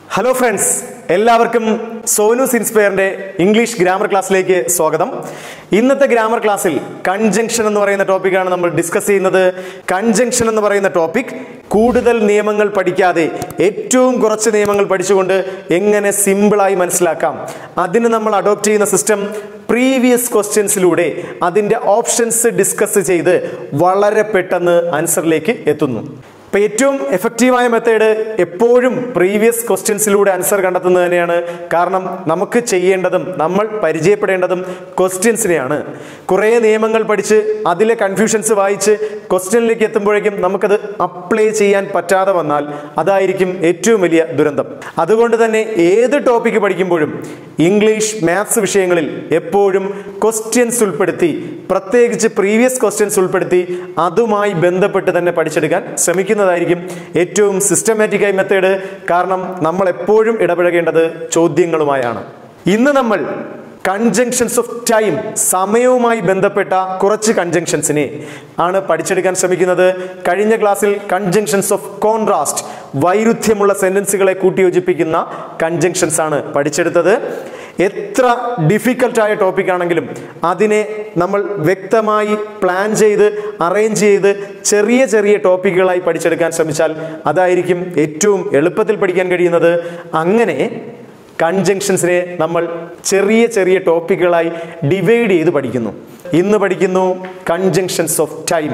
hello friends എല്ലാവർക്കും Sonu's ഇൻസ്പയറിന്റെ English grammar ക്ലാസ്സിലേക്ക് സ്വാഗതം ഇന്നത്തെ ഗ്രാമർ ക്ലാസ്സിൽ കൺജങ്ഷൻ എന്ന് പറയുന്ന ടോപ്പിക്കാണ് നമ്മൾ ഡിസ്കസ് ചെയ്യുന്നത് കൺജങ്ഷൻ എന്ന് പറയുന്ന ടോപ്പിക് കൂടുതൽ നിയമങ്ങൾ പഠിക്കാതെ ഏറ്റവും കുറച്ച് നിയമങ്ങൾ പഠിച്ചുകൊണ്ട് എങ്ങനെ സിമ്പിളായി മനസ്സിലാക്കാം അതിന് നമ്മൾ അഡോപ്റ്റ് ചെയ്യുന്ന സിസ്റ്റം പ്രീവിയസ് ക്വസ്റ്റ്യൻസിലൂടെ അതിൻ്റെ ഓപ്ഷൻസ് ഡിസ്കസ് ചെയ്ത് വളരെ പെട്ടെന്ന് ആൻസറിലേക്ക് എത്തുന്നു ഇപ്പൊ ഏറ്റവും എഫക്റ്റീവായ മെത്തേഡ് എപ്പോഴും പ്രീവിയസ് ക്വസ്റ്റ്യൻസിലൂടെ ആൻസർ കണ്ടെത്തുന്നത് തന്നെയാണ് കാരണം നമുക്ക് ചെയ്യേണ്ടതും നമ്മൾ പരിചയപ്പെടേണ്ടതും ക്വസ്റ്റ്യൻസിനെയാണ് കുറേ നിയമങ്ങൾ പഠിച്ച് അതിലെ കൺഫ്യൂഷൻസ് വായിച്ച് ക്വസ്റ്റ്യനിലേക്ക് എത്തുമ്പോഴേക്കും നമുക്കത് അപ്ലൈ ചെയ്യാൻ പറ്റാതെ വന്നാൽ അതായിരിക്കും ഏറ്റവും വലിയ ദുരന്തം അതുകൊണ്ട് തന്നെ ഏത് ടോപ്പിക്ക് പഠിക്കുമ്പോഴും ഇംഗ്ലീഷ് മാത്സ് വിഷയങ്ങളിൽ എപ്പോഴും ക്വസ്റ്റ്യൻസ് ഉൾപ്പെടുത്തി പ്രത്യേകിച്ച് പ്രീവിയസ് ക്വസ്റ്റ്യൻസ് ഉൾപ്പെടുത്തി അതുമായി ബന്ധപ്പെട്ട് തന്നെ പഠിച്ചെടുക്കാൻ ശ്രമിക്കുന്നതായിരിക്കും ഏറ്റവും സിസ്റ്റമാറ്റിക് ആയി മെത്തേഡ് കാരണം നമ്മൾ എപ്പോഴും ഇടപഴകേണ്ടത് ചോദ്യങ്ങളുമായാണ് ഇന്ന് നമ്മൾ കൺജങ്ഷൻസ് ഓഫ് ടൈം സമയവുമായി ബന്ധപ്പെട്ട കുറച്ച് കൺജങ്ഷൻസിനെ ആണ് പഠിച്ചെടുക്കാൻ ശ്രമിക്കുന്നത് കഴിഞ്ഞ ക്ലാസ്സിൽ കൺജങ്ഷൻസ് ഓഫ് കോൺട്രാസ്റ്റ് വൈരുദ്ധ്യമുള്ള സെന്റൻസുകളെ കൂട്ടിയോജിപ്പിക്കുന്ന കൺജങ്ഷൻസ് ആണ് പഠിച്ചെടുത്തത് എത്ര ഡിഫിക്കൽട്ടായ ടോപ്പിക് ആണെങ്കിലും അതിനെ നമ്മൾ വ്യക്തമായി പ്ലാൻ ചെയ്ത് അറേഞ്ച് ചെയ്ത് ചെറിയ ചെറിയ ടോപ്പിക്കുകളായി പഠിച്ചെടുക്കാൻ ശ്രമിച്ചാൽ അതായിരിക്കും ഏറ്റവും എളുപ്പത്തിൽ പഠിക്കാൻ കഴിയുന്നത് അങ്ങനെ കൺജങ്ഷൻസിനെ നമ്മൾ ചെറിയ ചെറിയ ടോപ്പിക്കുകളായി ഡിവൈഡ് ചെയ്ത് പഠിക്കുന്നു ഇന്ന് പഠിക്കുന്നു കൺജങ്ഷൻസ് ഓഫ് ടൈം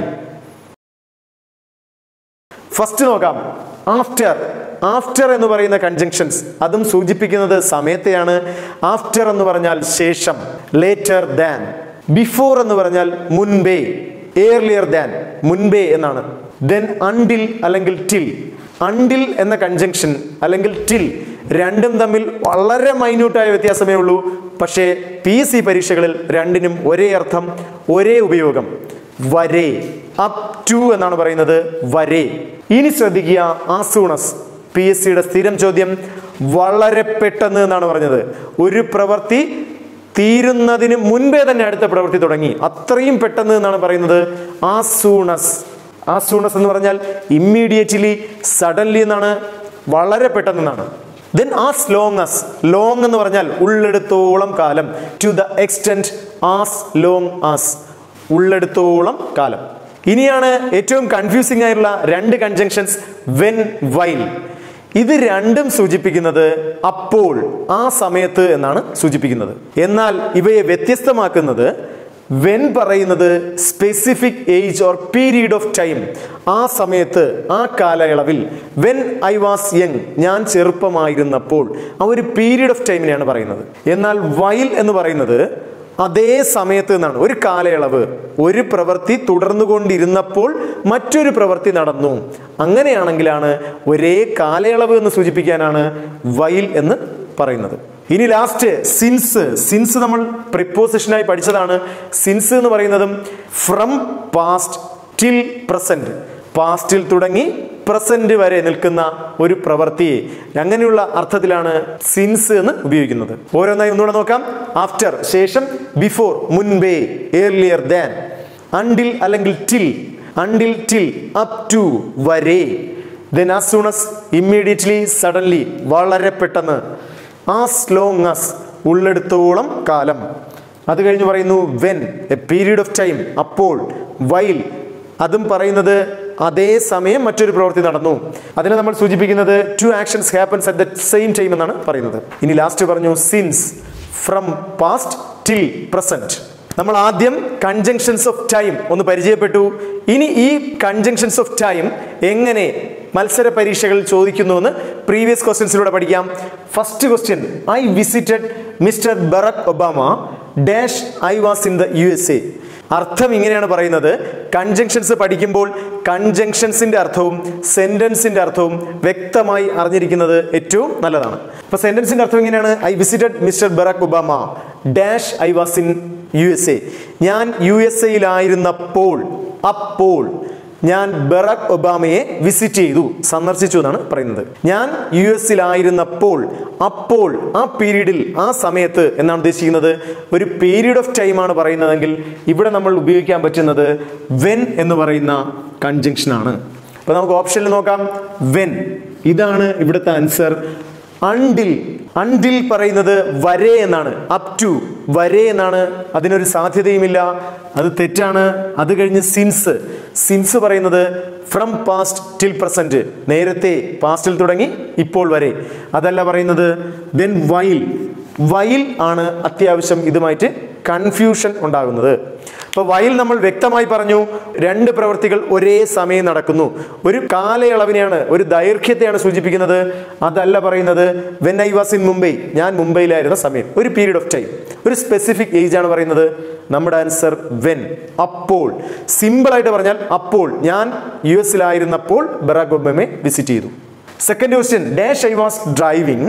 ഫസ്റ്റ് നോക്കാം ആഫ്റ്റർ ആഫ്റ്റർ എന്ന് പറയുന്ന കൺജങ്ഷൻസ് അതും സൂചിപ്പിക്കുന്നത് സമയത്തെയാണ് ആഫ്റ്റർ എന്ന് പറഞ്ഞാൽ ശേഷം ലേറ്റർ ദാൻ ബിഫോർ എന്ന് പറഞ്ഞാൽ മുൻപേ ഏർലിയർ ദാൻ മുൻപേ എന്നാണ് ദെൻ അണ്ടിൽ അല്ലെങ്കിൽ ടിൽ അണ്ടിൽ എന്ന കൺജങ്ഷൻ അല്ലെങ്കിൽ ടിൽ രണ്ടും തമ്മിൽ വളരെ മൈന്യൂട്ടായ വ്യത്യാസമേ ഉള്ളൂ പക്ഷേ പി സി പരീക്ഷകളിൽ രണ്ടിനും ഒരേ അർത്ഥം ഒരേ ഉപയോഗം വരെ അപ് ടു എന്നാണ് പറയുന്നത് വരെ ഇനി ശ്രദ്ധിക്കുക ആസൂണസ് പി എസ് സിയുടെ സ്ഥിരം ചോദ്യം വളരെ പെട്ടെന്ന് എന്നാണ് പറഞ്ഞത് ഒരു പ്രവൃത്തി തീരുന്നതിന് മുൻപേ തന്നെ അടുത്ത പ്രവൃത്തി തുടങ്ങി അത്രയും പെട്ടെന്ന് എന്നാണ് പറയുന്നത് ആസൂണസ് ആസൂണസ് എന്ന് പറഞ്ഞാൽ ഇമ്മീഡിയറ്റ്ലി സഡൻലി എന്നാണ് വളരെ പെട്ടെന്നാണ് then as long as long എന്ന് പറഞ്ഞാൽ ഉള്ളെടുത്തോളം കാലം to the extent as long as ഉള്ളെടുത്തോളം കാലം ഇനിയാണ് ഏറ്റവും കൺഫ്യൂസിംഗ് ആയിട്ടുള്ള രണ്ട് കൺജങ്ഷൻസ് വെൻ വൈൽ ഇത് രണ്ടും സൂചിപ്പിക്കുന്നത് അപ്പോൾ ആ സമയത്ത് എന്നാണ് സൂചിപ്പിക്കുന്നത് എന്നാൽ ഇവയെ വ്യത്യസ്തമാക്കുന്നത് വെൻ പറയുന്നത് specific age or period of time ആ സമയത്ത് ആ കാലയളവിൽ വെൻ ഐ വാസ് യങ് ഞാൻ ചെറുപ്പമായിരുന്നപ്പോൾ ആ ഒരു പീരീഡ് ഓഫ് ടൈമിനെയാണ് പറയുന്നത് എന്നാൽ വൈൽ എന്ന് പറയുന്നത് അതേ സമയത്ത് നിന്നാണ് ഒരു കാലയളവ് ഒരു പ്രവൃത്തി തുടർന്നുകൊണ്ടിരുന്നപ്പോൾ മറ്റൊരു പ്രവൃത്തി നടന്നു അങ്ങനെയാണെങ്കിലാണ് ഒരേ കാലയളവ് എന്ന് സൂചിപ്പിക്കാനാണ് വൈൽ എന്ന് പറയുന്നത് ഇനി ലാസ്റ്റ് സിൻസ് സിൻസ് നമ്മൾ പ്രിപ്പോസിഷനായി പഠിച്ചതാണ് സിൻസ് എന്ന് പറയുന്നതും ഫ്രം പാസ്റ്റ് ടിൽ പ്രസന്റ് പാസ്റ്റിൽ തുടങ്ങി പ്രസന്റ് വരെ നിൽക്കുന്ന ഒരു പ്രവൃത്തിയെ അങ്ങനെയുള്ള അർത്ഥത്തിലാണ് സിൻസ് എന്ന് ഉപയോഗിക്കുന്നത് ഓരോന്നായി ഒന്നുകൂടെ നോക്കാം ആഫ്റ്റർ ശേഷം ബിഫോർ മുൻപേ ഏർലിയർ ദാൻ അണ്ടിൽ അല്ലെങ്കിൽ till until till up to വരെ then as soon as immediately suddenly വളരെ പെട്ടെന്ന് ആസ് ലോങ് അസ് ഉള്ളെടുത്തോളം കാലം അത് കഴിഞ്ഞ് പറയുന്നു when a period of time അപ്പോൾ വൈൽ അതും പറയുന്നത് അതേ സമയം മറ്റൊരു പ്രവൃത്തി നടന്നു അതിനെ നമ്മൾ സൂചിപ്പിക്കുന്നത് two actions happens at the same time എന്നാണ് പറയുന്നത് ഇനി ലാസ്റ്റ് പറഞ്ഞു since from past till present നമ്മൾ ആദ്യം കൺജങ്ഷൻസ് ഓഫ് ടൈം ഒന്ന് പരിചയപ്പെട്ടു ഇനി ഈ കൺജങ്ഷൻസ് ഓഫ് ടൈം എങ്ങനെ മത്സര പരീക്ഷകളിൽ ചോദിക്കുന്നുവെന്ന് പ്രീവിയസ് ക്വസ്റ്റ്യൻസിലൂടെ പഠിക്കാം first question I visited Mr Barack Obama dash I was in the U S A അർത്ഥം ഇങ്ങനെയാണ് പറയുന്നത് കൺജങ്ഷൻസ് പഠിക്കുമ്പോൾ കൺജങ്ഷൻസിന്റെ അർത്ഥവും സെന്റൻസിന്റെ അർത്ഥവും വ്യക്തമായി അറിഞ്ഞിരിക്കുന്നത് ഏറ്റവും നല്ലതാണ് അപ്പൊ സെന്റൻസിന്റെ അർത്ഥം ഇങ്ങനെയാണ് I visited Mr Barack Obama dash I was in U S A ഞാൻ യു എസ് എയിലായിരുന്നപ്പോൾ അപ്പോൾ ഞാൻ ബറാക് ഒബാമയെ വിസിറ്റ് ചെയ്തു സന്ദർശിച്ചു എന്നാണ് പറയുന്നത് ഞാൻ യു എസിലായിരുന്നപ്പോൾ അപ്പോൾ ആ പീരീഡിൽ ആ സമയത്ത് എന്നാണ് ഉദ്ദേശിക്കുന്നത് ഒരു പീരീഡ് ഓഫ് ടൈം ആണ് പറയുന്നതെങ്കിൽ ഇവിടെ നമ്മൾ ഉപയോഗിക്കാൻ പറ്റുന്നത് വെൻ എന്ന് പറയുന്ന കൺജങ്ഷൻ ആണ് അപ്പൊ നമുക്ക് ഓപ്ഷനിൽ നോക്കാം വെൻ ഇതാണ് ഇവിടുത്തെ ആൻസർ അണ്ടിൽ അണ്ടിൽ പറയുന്നത് വരെ എന്നാണ് അപ് ടു വരെ എന്നാണ് അതിനൊരു സാധ്യതയുമില്ല അത് തെറ്റാണ് അത് കഴിഞ്ഞ് സിൻസ് സിൻസ് പറയുന്നത് ഫ്രം പാസ്റ്റ് ടിൽ പ്രസന്റ് നേരത്തെ പാസ്റ്റിൽ തുടങ്ങി ഇപ്പോൾ വരെ അതല്ല പറയുന്നത് ദെൻ വൈൽ വൈൽ ആണ് അത്യാവശ്യം ഇതുമായിട്ട് കൺഫ്യൂഷൻ ഉണ്ടാകുന്നത് അപ്പോൾ വയൽ നമ്മൾ വ്യക്തമായി പറഞ്ഞു രണ്ട് പ്രവൃത്തികൾ ഒരേ സമയം നടക്കുന്നു ഒരു കാലയളവിനെയാണ് ഒരു ദൈർഘ്യത്തെയാണ് സൂചിപ്പിക്കുന്നത് അതല്ല പറയുന്നത് when I was in Mumbai ഞാൻ മുംബൈയിലായിരുന്ന സമയം ഒരു പീരീഡ് ഓഫ് ടൈം ഒരു സ്പെസിഫിക് ഏജ് ആണ് പറയുന്നത് നമ്മുടെ ആൻസർ വെൻ അപ്പോൾ സിമ്പിളായിട്ട് പറഞ്ഞാൽ അപ്പോൾ ഞാൻ യു എസിലായിരുന്നപ്പോൾ ബറാക് ഒബാമയെ വിസിറ്റ് ചെയ്തു second question dash I was driving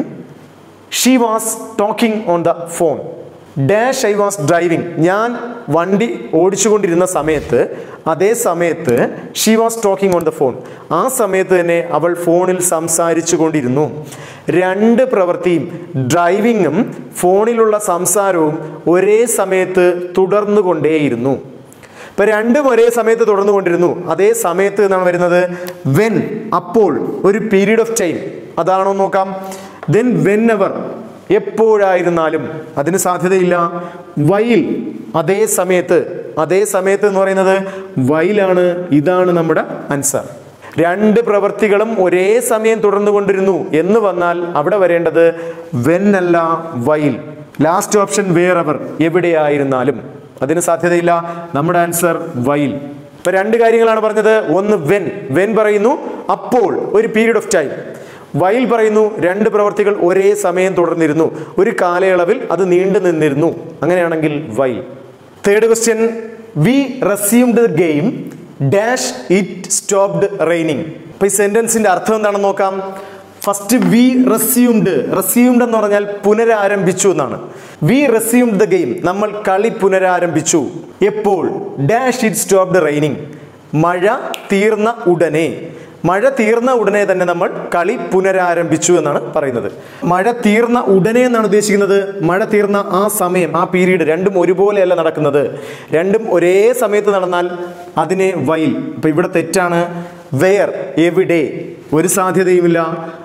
she was talking on the phone dash I was driving ഞാൻ വണ്ടി ഓടിച്ചുകൊണ്ടിരുന്ന സമയത്ത് അതേ സമയത്ത് she was talking on the phone ആ സമയത്ത് തന്നെ അവൾ ഫോണിൽ സംസാരിച്ചു കൊണ്ടിരുന്നു രണ്ട് പ്രവൃത്തിയും ഡ്രൈവിങ്ങും ഫോണിലുള്ള സംസാരവും ഒരേ സമയത്ത് തുടർന്നു കൊണ്ടേയിരുന്നു ഇപ്പൊ രണ്ടും ഒരേ സമയത്ത് തുടർന്നുകൊണ്ടിരുന്നു അതേ സമയത്ത് എന്നാണ് വരുന്നത് വെൻ അപ്പോൾ ഒരു പീരീഡ് ഓഫ് ടൈം അതാണോ നോക്കാം ദെൻ വെൻ എവർ എപ്പോഴായിരുന്നാലും അതിന് സാധ്യതയില്ല വൈൽ അതേ സമയത്ത് അതേ സമയത്ത് എന്ന് പറയുന്നത് വൈലാണ് ഇതാണ് നമ്മുടെ ആൻസർ രണ്ട് പ്രവൃത്തികളും ഒരേ സമയം തുടർന്നു കൊണ്ടിരുന്നു എന്ന് വന്നാൽ അവിടെ വരേണ്ടത് വെൻ അല്ല while last option wherever എവിടെയായിരുന്നാലും അതിന് സാധ്യതയില്ല നമ്മുടെ ആൻസർ വൈൽ ഇപ്പൊ രണ്ട് കാര്യങ്ങളാണ് പറഞ്ഞത് ഒന്ന് വെൻ വെൻ പറയുന്നു അപ്പോൾ ഒരു പീരീഡ് ഓഫ് ടൈം വൈൽ പറയുന്നു രണ്ട് പ്രവർത്തികൾ ഒരേ സമയം തുടർന്നിരുന്നു ഒരു കാലയളവിൽ അത് നീണ്ടു നിന്നിരുന്നു അങ്ങനെയാണെങ്കിൽ while third question we resumed the game dash it stopped raining അപ്പൊ ഈ സെന്റൻസിന്റെ അർത്ഥം എന്താണെന്ന് നോക്കാം ഫസ്റ്റ് വി റെസ്യൂംഡ് റെസ്യൂംഡ് എന്ന് പറഞ്ഞാൽ പുനരാരംഭിച്ചു എന്നാണ് വി റെസ്യൂംഡ് ദ ഗെയിം നമ്മൾ കളി പുനരാരംഭിച്ചു എപ്പോൾ ഡാഷ് ഇറ്റ് സ്റ്റോപ്ഡ് റെയിനിങ് മഴ തീർന്ന ഉടനെ മഴ തീർന്ന ഉടനെ തന്നെ നമ്മൾ കളി പുനരാരംഭിച്ചു എന്നാണ് പറയുന്നത് മഴ തീർന്ന ഉടനെ എന്നാണ് ഉദ്ദേശിക്കുന്നത് മഴ തീർന്ന ആ സമയം ആ പീരീഡ് രണ്ടും ഒരുപോലെയല്ല നടക്കുന്നത് രണ്ടും ഒരേ സമയത്ത് നടന്നാൽ അതിനെ വൈൽ ഇപ്പൊ ഇവിടെ തെറ്റാണ് വെയർ എവിടെ ഒരു സാധ്യതയുമില്ല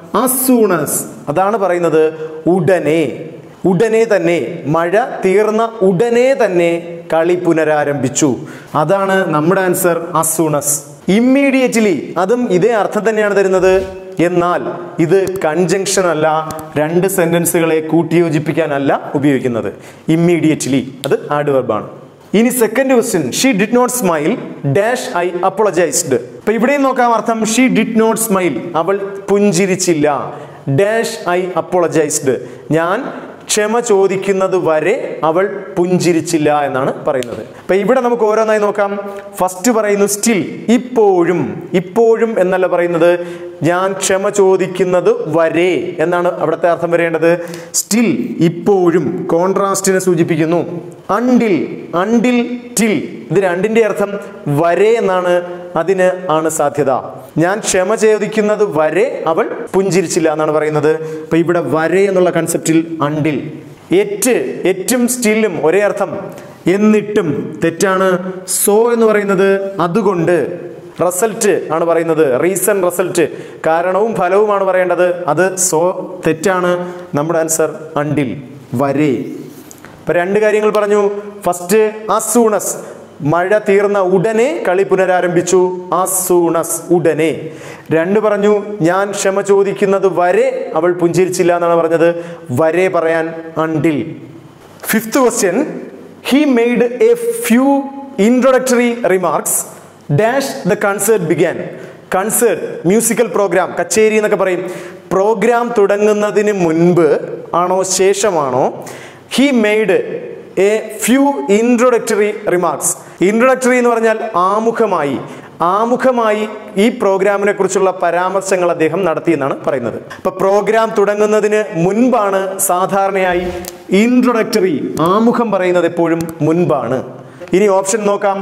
അസൂണസ് അതാണ് പറയുന്നത് ഉടനെ ഉടനെ തന്നെ മഴ തീർന്ന ഉടനെ തന്നെ കളി പുനരാരംഭിച്ചു അതാണ് നമ്മുടെ ആൻസർ അസൂണസ് ഇമ്മീഡിയറ്റ്ലി അതും ഇതേ അർത്ഥം തന്നെയാണ് തരുന്നത് എന്നാൽ ഇത് കൺജങ്ഷൻ അല്ല രണ്ട് സെന്റൻസുകളെ കൂട്ടിയോജിപ്പിക്കാനല്ല ഉപയോഗിക്കുന്നത് ഇമ്മീഡിയറ്റ്ലി അത് ആഡ് വെർബാണ് ഇനി second question she did not smile dash I apologised അപ്പൊ ഇവിടെയും നോക്കാം അർത്ഥം ഷീ ഡിഡ് നോട്ട് സ്മൈൽ അവൾ പുഞ്ചിരിച്ചില്ല ഡാഷ് ഐ അപ്പോളജൈസ്ഡ് ഞാൻ ക്ഷമ ചോദിക്കുന്നത് വരെ അവൾ പുഞ്ചിരിച്ചില്ല എന്നാണ് പറയുന്നത് അപ്പൊ ഇവിടെ നമുക്ക് ഓരോന്നായി നോക്കാം ഫസ്റ്റ് പറയുന്നു സ്റ്റിൽ ഇപ്പോഴും ഇപ്പോഴും എന്നല്ല പറയുന്നത് ഞാൻ ക്ഷമ ചോദിക്കുന്നത് വരെ എന്നാണ് അവിടുത്തെ അർത്ഥം വരേണ്ടത് സ്റ്റിൽ ഇപ്പോഴും കോൺട്രാസ്റ്റിനെ സൂചിപ്പിക്കുന്നു അണ്ടിൽ അണ്ടിൽ ടിൽ ഇത് രണ്ടിന്റെ അർത്ഥം വരെ എന്നാണ് അതിന് ആണ് സാധ്യത ഞാൻ ക്ഷമ ചോദിക്കുന്നത് വരെ അവൾ പുഞ്ചിരിച്ചില്ല എന്നാണ് പറയുന്നത് അപ്പൊ ഇവിടെ വരെ എന്നുള്ള കൺസെപ്റ്റിൽ അണ്ടിൽ എറ്റ് എറ്റും സ്റ്റില്ലും ഒരേ അർത്ഥം എന്നിട്ടും തെറ്റാണ് സോ എന്ന് പറയുന്നത് അതുകൊണ്ട് റിസൾട്ട് ആണ് പറയുന്നത് റീസൺ റിസൾട്ട് കാരണവും ഫലവുമാണ് പറയേണ്ടത് അത് സോ തെറ്റാണ് നമ്മുടെ ആൻസർ അണ്ടിൽ വരെ ഇപ്പൊ രണ്ട് കാര്യങ്ങൾ പറഞ്ഞു ഫസ്റ്റ് അസൂണസ് മഴ തീർന്ന ഉടനെ കളി പുനരാരംഭിച്ചു അസൂണസ് ഉടനെ രണ്ട് പറഞ്ഞു ഞാൻ ക്ഷമ ചോദിക്കുന്നത് വരെ അവൾ പുഞ്ചിരിച്ചില്ല എന്നാണ് പറഞ്ഞത് വരെ പറയാൻ until fifth question he made a few introductory remarks dash the concert began concert musical programme കച്ചേരി എന്നൊക്കെ പറയും പ്രോഗ്രാം തുടങ്ങുന്നതിന് മുൻപ് ആണോ ശേഷമാണോ he made a few introductory remarks introductory എന്ന് പറഞ്ഞാൽ ആമുഖമായി ആമുഖമായി ഈ പ്രോഗ്രാമിനെ കുറിച്ചുള്ള പരാമർശങ്ങൾ അദ്ദേഹം നടത്തിയെന്നാണ് പറയുന്നത് ഇപ്പൊ പ്രോഗ്രാം തുടങ്ങുന്നതിന് മുൻപാണ് സാധാരണയായി ഇൻട്രൊഡക്ടറി ആമുഖം പറയുന്നത് എപ്പോഴും മുൻപാണ് ഇനി ഓപ്ഷൻ നോക്കാം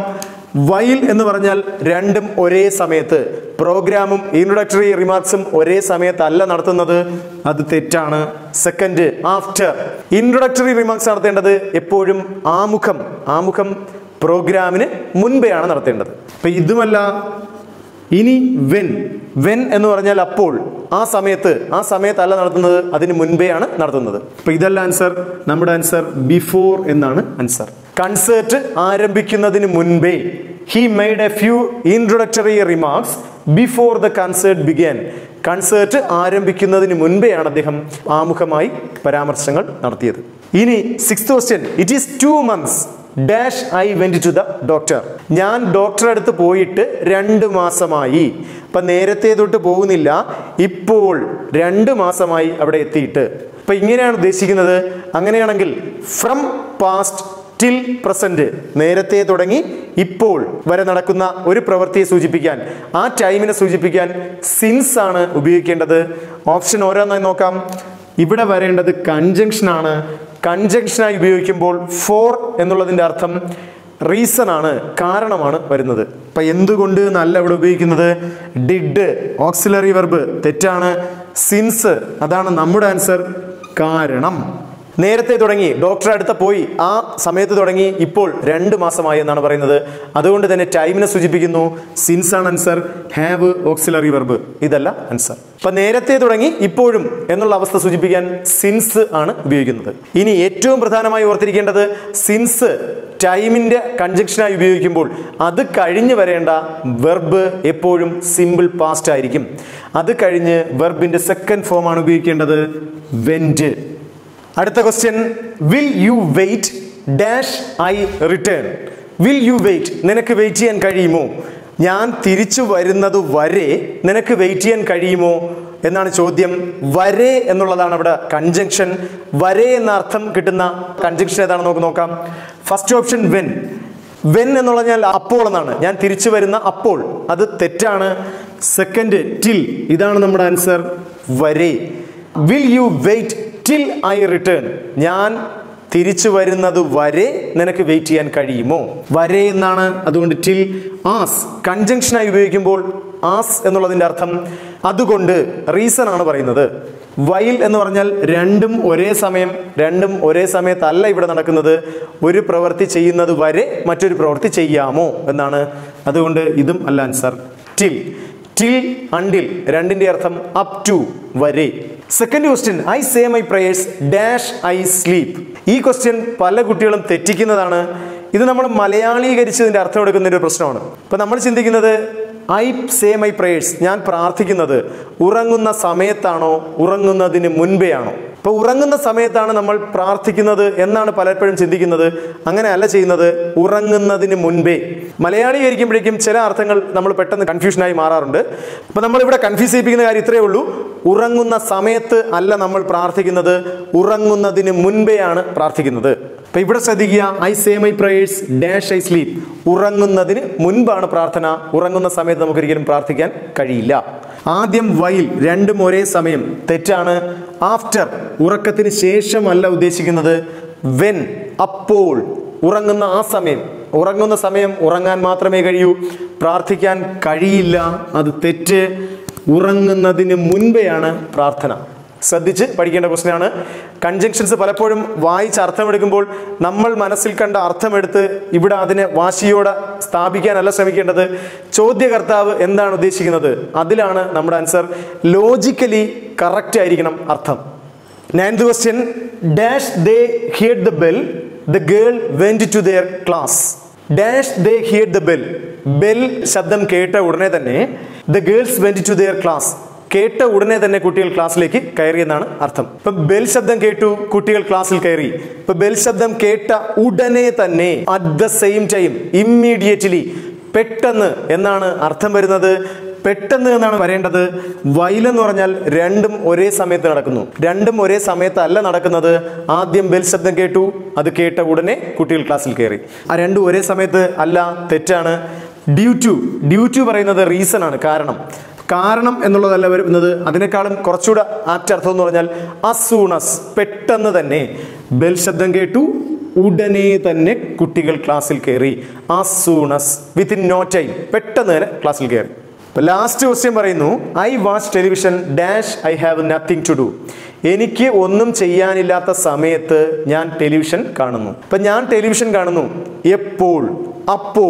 വൈൽ എന്ന് പറഞ്ഞാൽ രണ്ടും ഒരേ സമയത്ത് പ്രോഗ്രാമും ഇൻട്രൊഡക്ടറി റിമാർക്സും ഒരേ സമയത്തല്ല നടത്തുന്നത് അത് തെറ്റാണ് സെക്കൻഡ് ആഫ്റ്റർ ഇൻട്രൊഡക്ടറി റിമാർക്സ് നടത്തേണ്ടത് എപ്പോഴും ആമുഖം ആമുഖം പ്രോഗ്രാമിന് മുൻപെയാണ് നടത്തേണ്ടത് അപ്പൊ ഇതുമല്ല ഇനി വെൻ വെൻ എന്ന് പറഞ്ഞാൽ അപ്പോൾ ആ സമയത്ത് ആ സമയത്തല്ല നടത്തുന്നത് അതിന് മുൻപേ ആണ് നടത്തുന്നത് അപ്പൊ ഇതല്ല ആൻസർ നമ്മുടെ ആൻസർ ബിഫോർ എന്നാണ് ആൻസർ കൺസേർട്ട് ആരംഭിക്കുന്നതിന് മുൻപേ he made a few introductory remarks before the concert began concert ആരംഭിക്കുന്നതിന് മുൻപെയാണ് അദ്ദേഹം ആമുഖമായി പരാമർശങ്ങൾ നടത്തിയത് ഇനി six question it is two months dash I went to the doctor ഞാൻ ഡോക്ടറെ അടുത്ത് പോയിട്ട് രണ്ട് മാസമായി ഇപ്പൊ നേരത്തെ തൊട്ട് പോകുന്നില്ല ഇപ്പോൾ രണ്ട് മാസമായി അവിടെ എത്തിയിട്ട് അപ്പൊ ഇങ്ങനെയാണ് ഉദ്ദേശിക്കുന്നത് അങ്ങനെയാണെങ്കിൽ ഫ്രം പാസ്റ്റ് ടിൽ പ്രസന്റ് നേരത്തെ തുടങ്ങി ഇപ്പോൾ വരെ നടക്കുന്ന ഒരു പ്രവൃത്തിയെ സൂചിപ്പിക്കാൻ ആ ടൈമിനെ സൂചിപ്പിക്കാൻ സിൻസ് ആണ് ഉപയോഗിക്കേണ്ടത് ഓപ്ഷൻ ഓരോന്നായി നോക്കാം ഇവിടെ വരേണ്ടത് കൺജങ്ഷൻ ആണ് കൺജങ്ഷനായി ഉപയോഗിക്കുമ്പോൾ ഫോർ എന്നുള്ളതിൻ്റെ അർത്ഥം റീസൺ ആണ് കാരണമാണ് വരുന്നത് അപ്പൊ എന്തുകൊണ്ട് എന്നല്ല ഇവിടെ ഉപയോഗിക്കുന്നത് ഡിഡ് ഓക്സിലറി വെർബ് തെറ്റാണ് സിൻസ് അതാണ് നമ്മുടെ ആൻസർ കാരണം നേരത്തെ തുടങ്ങി ഡോക്ടറെ അടുത്ത് പോയി ആ സമയത്ത് തുടങ്ങി ഇപ്പോൾ രണ്ട് മാസമായി എന്നാണ് പറയുന്നത് അതുകൊണ്ട് തന്നെ ടൈമിനെ സൂചിപ്പിക്കുന്നു സിൻസ് ആണ് ആൻസർ ഹാവ് ഓക്സിലറി വെർബ് ഇതല്ല ആൻസർ അപ്പൊ നേരത്തെ തുടങ്ങി ഇപ്പോഴും എന്നുള്ള അവസ്ഥ സൂചിപ്പിക്കാൻ സിൻസ് ആണ് ഉപയോഗിക്കുന്നത് ഇനി ഏറ്റവും പ്രധാനമായി ഓർത്തിരിക്കേണ്ടത് സിൻസ് ടൈമിന്റെ കൺജക്ഷനായി ഉപയോഗിക്കുമ്പോൾ അത് കഴിഞ്ഞ് വരേണ്ട വെർബ് എപ്പോഴും സിമ്പിൾ പാസ്റ്റ് ആയിരിക്കും അത് കഴിഞ്ഞ് വെർബിന്റെ സെക്കൻഡ് ഫോം ആണ് ഉപയോഗിക്കേണ്ടത് വെന്റ് അടുത്ത question will you wait dash I return will you wait നിനക്ക് വെയിറ്റ് ചെയ്യാൻ കഴിയുമോ ഞാൻ തിരിച്ചു വരുന്നത് വരെ നിനക്ക് വെയിറ്റ് ചെയ്യാൻ കഴിയുമോ എന്നാണ് ചോദ്യം വരെ എന്നുള്ളതാണ് അവിടെ കൺജങ്ഷൻ വരെ എന്ന അർത്ഥം കിട്ടുന്ന കൺജങ്ഷൻ ഏതാണ് നമുക്ക് നോക്കാം ഫസ്റ്റ് ഓപ്ഷൻ വെൻ വെൻ എന്ന് പറഞ്ഞാൽ അപ്പോൾ എന്നാണ് ഞാൻ തിരിച്ചു വരുന്ന അപ്പോൾ അത് തെറ്റാണ് സെക്കൻഡ് ടിൽ ഇതാണ് നമ്മുടെ ആൻസർ വരെ will you wait till I return ഞാൻ തിരിച്ചു വരുന്നത് വരെ നിനക്ക് വെയിറ്റ് ചെയ്യാൻ കഴിയുമോ വരെ എന്നാണ് അതുകൊണ്ട് ടിൽ ആസ് കൺജങ്ഷനായി ഉപയോഗിക്കുമ്പോൾ ആസ് എന്നുള്ളതിന്റെ അർത്ഥം അതുകൊണ്ട് റീസൺ ആണ് പറയുന്നത് വൈൽ എന്ന് പറഞ്ഞാൽ രണ്ടും ഒരേ സമയം രണ്ടും ഒരേ സമയത്തല്ല ഇവിടെ നടക്കുന്നത് ഒരു പ്രവൃത്തി ചെയ്യുന്നത് വരെ മറ്റൊരു പ്രവൃത്തി ചെയ്യാമോ എന്നാണ് അതുകൊണ്ട് ഇതും അല്ല ആൻസർ ടിൽ ടിൽ അണ്ടിൽ രണ്ടിന്റെ അർത്ഥം അപ് ടു വരെ second question I say my prayers dash I sleep ഈ ക്വസ്റ്റ്യൻ പല കുട്ടികളും തെറ്റിക്കുന്നതാണ് ഇത് നമ്മൾ മലയാളീകരിച്ചതിന്റെ അർത്ഥം എടുക്കുന്ന ഒരു പ്രശ്നമാണ് ഇപ്പൊ നമ്മൾ ചിന്തിക്കുന്നത് ഐ സേ മൈ പ്രേയേഴ്സ് ഞാൻ പ്രാർത്ഥിക്കുന്നത് ഉറങ്ങുന്ന സമയത്താണോ ഉറങ്ങുന്നതിന് മുൻപേ ആണോ ഇപ്പൊ ഉറങ്ങുന്ന സമയത്താണ് നമ്മൾ പ്രാർത്ഥിക്കുന്നത് എന്നാണ് പലപ്പോഴും ചിന്തിക്കുന്നത് അങ്ങനെയല്ല ചെയ്യുന്നത് ഉറങ്ങുന്നതിന് മുൻപേ മലയാളീകരിക്കുമ്പോഴേക്കും ചില അർത്ഥങ്ങൾ നമ്മൾ പെട്ടെന്ന് കൺഫ്യൂഷനായി മാറാറുണ്ട് അപ്പൊ നമ്മൾ ഇവിടെ കൺഫ്യൂസ് ചെയ്യിപ്പിക്കുന്ന കാര്യം ഇത്രയേ ഉള്ളൂ ഉറങ്ങുന്ന സമയത്ത് അല്ല നമ്മൾ പ്രാർത്ഥിക്കുന്നത് ഉറങ്ങുന്നതിന് മുൻപേയാണ് പ്രാർത്ഥിക്കുന്നത് അപ്പൊ ഇവിടെ ശ്രദ്ധിക്കുക I say my prayers dash I sleep ഉറങ്ങുന്നതിന് മുൻപാണ് പ്രാർത്ഥന ഉറങ്ങുന്ന സമയത്ത് നമുക്ക് ഒരിക്കലും പ്രാർത്ഥിക്കാൻ കഴിയില്ല ആദ്യം വൈൽ രണ്ടും ഒരേ സമയം തെറ്റാണ് ആഫ്റ്റർ ഉറക്കത്തിന് ശേഷമല്ല ഉദ്ദേശിക്കുന്നത് വെൻ അപ്പോൾ ഉറങ്ങുന്ന ആ സമയം ഉറങ്ങുന്ന സമയം ഉറങ്ങാൻ മാത്രമേ കഴിയൂ പ്രാർത്ഥിക്കാൻ കഴിയില്ല അത് തെറ്റ് ഉറങ്ങുന്നതിന് മുൻപെയാണ് പ്രാർത്ഥന ശ്രദ്ധിച്ച് പഠിക്കേണ്ട ക്വസ്റ്റ്യനാണ് കൺജങ്ഷൻസ് പലപ്പോഴും വായിച്ച് അർത്ഥമെടുക്കുമ്പോൾ നമ്മൾ മനസ്സിൽ കണ്ട അർത്ഥമെടുത്ത് ഇവിടെ അതിനെ വാശിയോടെ സ്ഥാപിക്കാനല്ല ശ്രമിക്കേണ്ടത് ചോദ്യകർത്താവ് എന്താണ് ഉദ്ദേശിക്കുന്നത് അതിലാണ് നമ്മുടെ ആൻസർ ലോജിക്കലി കറക്റ്റ് ആയിരിക്കണം അർത്ഥം ninth question dash they heard the bell the girl went to their class dash they heard the bell bell ശബ്ദം കേട്ട ഉടനെ തന്നെ the girls went to their class കേട്ട ഉടനെ തന്നെ കുട്ടികൾ ക്ലാസ്സിലേക്ക് കയറിയെന്നാണ് അർത്ഥം ഇപ്പൊ ബെൽ ശബ്ദം കേട്ടു കുട്ടികൾ ക്ലാസ്സിൽ കയറി ഇപ്പൊ ബെൽ ശബ്ദം കേട്ട ഉടനെ തന്നെ at the same time immediately പെട്ടെന്ന് എന്നാണ് അർത്ഥം വരുന്നത് പെട്ടെന്ന് എന്നാണ് വരേണ്ടത് വയലെന്ന് പറഞ്ഞാൽ രണ്ടും ഒരേ സമയത്ത് നടക്കുന്നു രണ്ടും ഒരേ സമയത്തല്ല നടക്കുന്നത് ആദ്യം ബെൽ ശബ്ദം കേട്ടു അത് കേട്ട ഉടനെ കുട്ടികൾ ക്ലാസ്സിൽ കയറി ആ രണ്ടും ഒരേ സമയത്ത് അല്ല തെറ്റാണ് ഡ്യൂ ടു ഡ്യൂ ടു പറയുന്നത് റീസൺ ആണ് കാരണം കാരണം എന്നുള്ളതല്ല വരുന്നത് അതിനേക്കാളും കുറച്ചുകൂടെ ആപ്റ്റ് അർത്ഥം എന്ന് പറഞ്ഞാൽ അസൂണസ് പെട്ടെന്ന് തന്നെ ബെൽ ശബ്ദം കേട്ടു ഉടനെ തന്നെ കുട്ടികൾ ക്ലാസ്സിൽ കയറി അസൂണസ് വിത്തിൻ നോ ടൈം പെട്ടെന്ന് തന്നെ ക്ലാസ്സിൽ കയറി ലാസ്റ്റ് ക്വസ്റ്റ്യൻ പറയുന്നു I watch television dash I have nothing to do എനിക്ക് ഒന്നും ചെയ്യാനില്ലാത്ത സമയത്ത് ഞാൻ ടെലിവിഷൻ കാണുന്നു ഇപ്പൊ ഞാൻ ടെലിവിഷൻ കാണുന്നു എപ്പോൾ അപ്പോൾ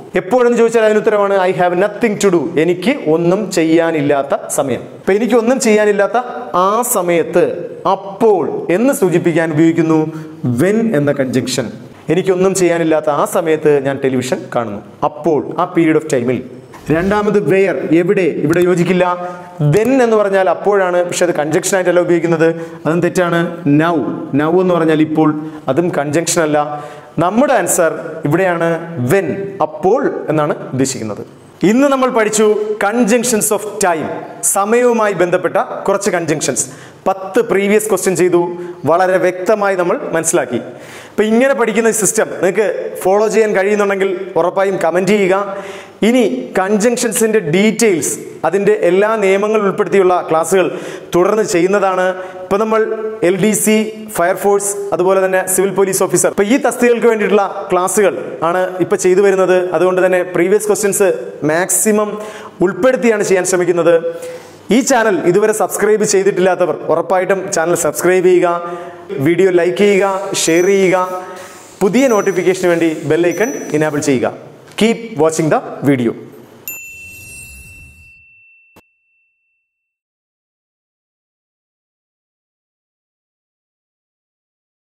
എപ്പോഴെന്ന് ചോദിച്ചാൽ അതിന് ഉത്തരമാണ് I have nothing to do എനിക്ക് ഒന്നും ചെയ്യാനില്ലാത്ത സമയം അപ്പൊ എനിക്ക് ഒന്നും ചെയ്യാനില്ലാത്ത ആ സമയത്ത് അപ്പോൾ എന്ന് സൂചിപ്പിക്കാൻ ഉപയോഗിക്കുന്നു വെൻ എന്ന കൺജങ്ഷൻ എനിക്കൊന്നും ചെയ്യാനില്ലാത്ത ആ സമയത്ത് ഞാൻ ടെലിവിഷൻ കാണുന്നു അപ്പോൾ ആ പീരീഡ് ഓഫ് ടൈമിൽ രണ്ടാമത് വെയർ എവിടെ ഇവിടെ യോജിക്കില്ല ദെൻ എന്ന് പറഞ്ഞാൽ അപ്പോഴാണ് പക്ഷെ അത് കൺജങ്ഷൻ ആയിട്ടല്ല ഉപയോഗിക്കുന്നത് അതും തെറ്റാണ് നൗ നൗ എന്ന് പറഞ്ഞാൽ ഇപ്പോൾ അതും കൺജങ്ഷൻ അല്ല നമ്മുടെ ആൻസർ ഇവിടെയാണ് വെൻ അപ്പോൾ എന്നാണ് ഉദ്ദേശിക്കുന്നത് ഇന്ന് നമ്മൾ പഠിച്ചു കൺജങ്ഷൻസ് ഓഫ് ടൈം സമയവുമായി ബന്ധപ്പെട്ട കുറച്ച് കൺജങ്ഷൻസ് പത്ത് പ്രീവിയസ് ക്വസ്റ്റ്യൻ ചെയ്തു വളരെ വ്യക്തമായി നമ്മൾ മനസ്സിലാക്കി അപ്പൊ ഇങ്ങനെ പഠിക്കുന്ന സിസ്റ്റം നിങ്ങൾക്ക് ഫോളോ ചെയ്യാൻ കഴിയുന്നുണ്ടെങ്കിൽ ഉറപ്പായും കമന്റ് ചെയ്യുക ഇനി കൺജങ്ഷൻസിന്റെ ഡീറ്റെയിൽസ് അതിന്റെ എല്ലാ നിയമങ്ങളും ഉൾപ്പെടുത്തിയുള്ള ക്ലാസ്സുകൾ തുടർന്ന് ചെയ്യുന്നതാണ് ഇപ്പൊ നമ്മൾ എൽ ഡി സി ഫയർഫോഴ്സ് അതുപോലെ തന്നെ സിവിൽ പോലീസ് ഓഫീസർ ഇപ്പൊ ഈ തസ്തികൾക്ക് വേണ്ടിയിട്ടുള്ള ക്ലാസ്സുകൾ ആണ് ഇപ്പൊ ചെയ്തു വരുന്നത് അതുകൊണ്ട് തന്നെ പ്രീവിയസ് ക്വസ്റ്റ്യൻസ് മാക്സിമം ഉൾപ്പെടുത്തിയാണ് ചെയ്യാൻ ശ്രമിക്കുന്നത് ഈ ചാനൽ ഇതുവരെ സബ്സ്ക്രൈബ് ചെയ്തിട്ടില്ലാത്തവർ ഉറപ്പായിട്ടും ചാനൽ സബ്സ്ക്രൈബ് ചെയ്യുക വീഡിയോ ലൈക്ക് ചെയ്യുക ഷെയർ ചെയ്യുക പുതിയ നോട്ടിഫിക്കേഷന് വേണ്ടി ബെല്ലൈക്കൺ ഇനാബിൾ ചെയ്യുക കീപ് വാച്ചിങ് ദ വീഡിയോ